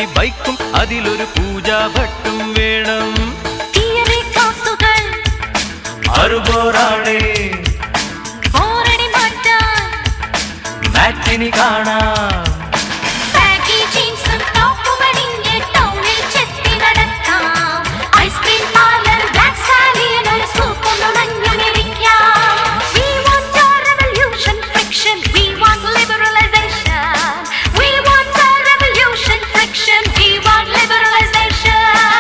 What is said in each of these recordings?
ബൈക്കും അതിലൊരു പൂജാഭട്ടും വേണം തിയറി ക്ലാസുകൾ അറുപോറാണേ ബോറടി മാറ്റാൻ മാറ്റിനി കാണാം ബാഗി ജീൻസും ടോപ്പും അണിഞ്ഞ് ടൗണിൽ ചെത്തി നടക്കാം ഐസ്ക്രീം പാർലർ ബ്ലാക്ക് സ്റ്റാലിയൻ ഒരു സൂപ്പും നുണഞ്ഞുമിരിക്കാം We want a revolution friction we want liberalization we want a revolution friction we want liberalization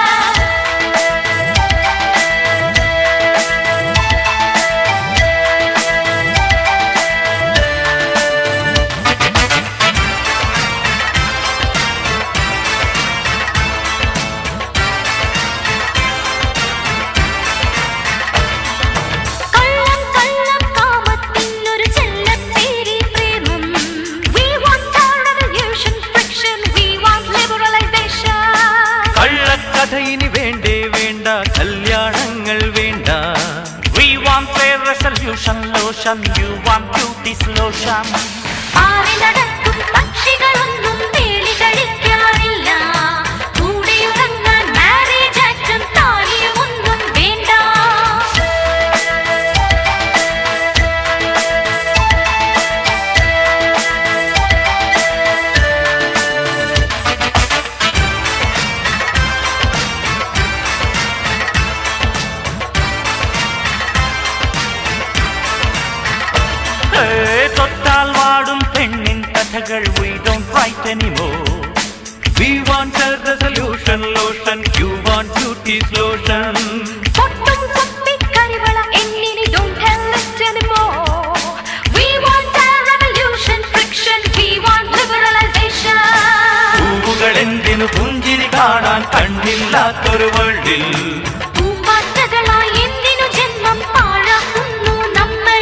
കള്ളം കള്ളം കാമത്തിനൊരു ചെല്ലപ്പേരി പ്രേമം We want a revolution friction we want liberalization കള്ളക്കഥ ഇനി വേണ്ടേ വേണ്ട കല്യാണങ്ങൾ വേണ്ട We want fair resolution lotion, you want beauty lotion. പാറി നടക്കും പക്ഷികളൊന്നും വേളി കഴിക്കാറില്ല കൂടെയുറങ്ങാൻ മാരേജ് ആക്ടും താലിയും ഒന്നും വേണ്ട Hey, തൊട്ടാൽ വാടും പെണ്ണിൻ കഥകൾ we don't write anymore. We want a resolution lotion, you want beauty lotion. പൊട്ടും പൊട്ടി കരിവള എന്നിനി don't tell it anymore We want a revolution friction we want liberalization പൂവുകൾ എന്തിനു പുഞ്ചിരി കാണാൻ കണ്ണില്ലാത്തൊരു വേൾഡിൽ പൂമ്പാറ്റകളായി എന്തിനു ജന്മം പാഴാക്കുന്നു നമ്മൾ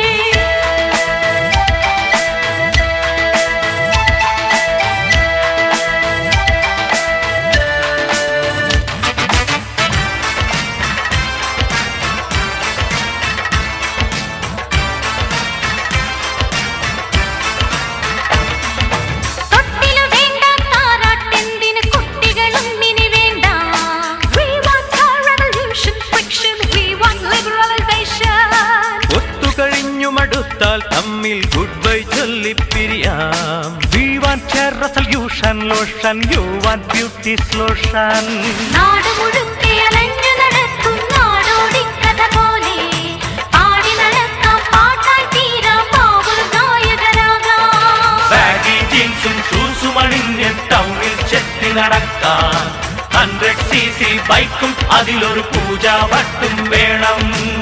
തൊട്ടിലു വേണ്ട താരാട്ടെന്തിന് കുട്ടികളും ഇനി വേണ്ട We want a revolution friction we want liberalization ഒത്തുകഴിഞ്ഞു മടുത്താൽ തമ്മിൽ ഗുഡ് ബൈ ചൊല്ലിപ്പിരിയാം We want a resolution lotion, you want beauty lotion. നാട് മുഴുക്കെ അലഞ്ഞു നടക്കും നാടോടിക്കഥ പോലെ പാടി നടക്കാം പാട്ടായി തീരാം പാവ നായകരാകാം ബാഗി ജീൻസും ഷൂസും അണിഞ്ഞ് ടൗണിൽ ചെത്തി നടക്കാൻ ഹൺഡ്രഡ് സി സി ബൈക്കും അതിലൊരു പൂജാഭട്ടും വേണം